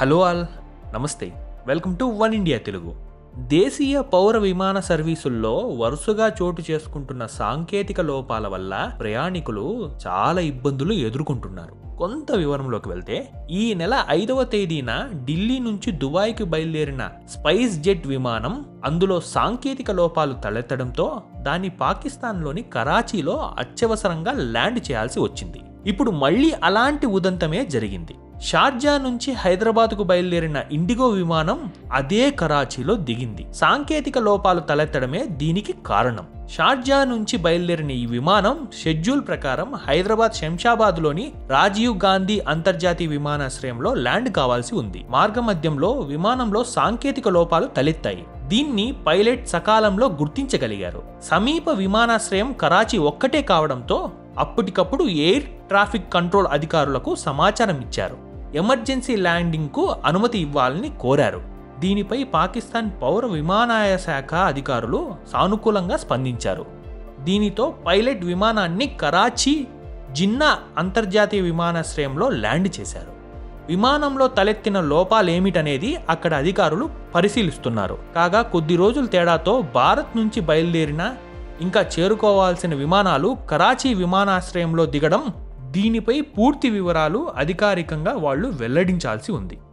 hello all namaste welcome to One India Telugu దేశీయ పౌర విమాన సర్వీసుల్లో వరుసగా చోటు చేసుకుంటున్న సాంకేతిక లోపాల వల్ల ప్రయాణికులు చాలా ఇబ్బందులు ఎదుర్కొంటున్నారు కొంత వివరంలోకి వెళ్తే ఈ నెల ఐదవ తేదీన ఢిల్లీ నుంచి దుబాయ్కి బయలుదేరిన స్పైస్ జెట్ విమానం అందులో సాంకేతిక లోపాలు తలెత్తడంతో దాన్ని పాకిస్తాన్లోని కరాచీలో అత్యవసరంగా ల్యాండ్ చేయాల్సి వచ్చింది ఇప్పుడు మళ్ళీ అలాంటి ఉదంతమే జరిగింది షార్జా నుంచి హైదరాబాద్కు బయలుదేరిన ఇండిగో విమానం అదే కరాచీలో దిగింది సాంకేతిక లోపాలు తలెత్తడమే దీనికి కారణం షార్జా నుంచి బయలుదేరిన ఈ విమానం షెడ్యూల్ ప్రకారం హైదరాబాద్ శంషాబాద్లోని రాజీవ్ గాంధీ అంతర్జాతీయ విమానాశ్రయంలో ల్యాండ్ కావాల్సి ఉంది మార్గమధ్యంలో విమానంలో సాంకేతిక లోపాలు తలెత్తాయి దీన్ని పైలట్ సకాలంలో గుర్తించగలిగారు సమీప విమానాశ్రయం కరాచీ ఒక్కటే కావడంతో అప్పటికప్పుడు ఎయిర్ ట్రాఫిక్ కంట్రోల్ అధికారులకు సమాచారం ఇచ్చారు ఎమర్జెన్సీ ల్యాండింగ్కు అనుమతి ఇవ్వాలని కోరారు దీనిపై పాకిస్తాన్ పౌర విమానాయ శాఖ అధికారులు సానుకూలంగా స్పందించారు దీనితో పైలట్ విమానాన్ని కరాచీ జిన్నా అంతర్జాతీయ విమానాశ్రయంలో ల్యాండ్ చేశారు విమానంలో తలెత్తిన లోపాలేమిటనేది అక్కడ అధికారులు పరిశీలిస్తున్నారు కాగా కొద్ది రోజుల తేడాతో భారత్ నుంచి బయలుదేరిన ఇంకా చేరుకోవాల్సిన విమానాలు కరాచీ విమానాశ్రయంలో దిగడం దీనిపై పూర్తి వివరాలు అధికారికంగా వాళ్ళు వెల్లడించాల్సి ఉంది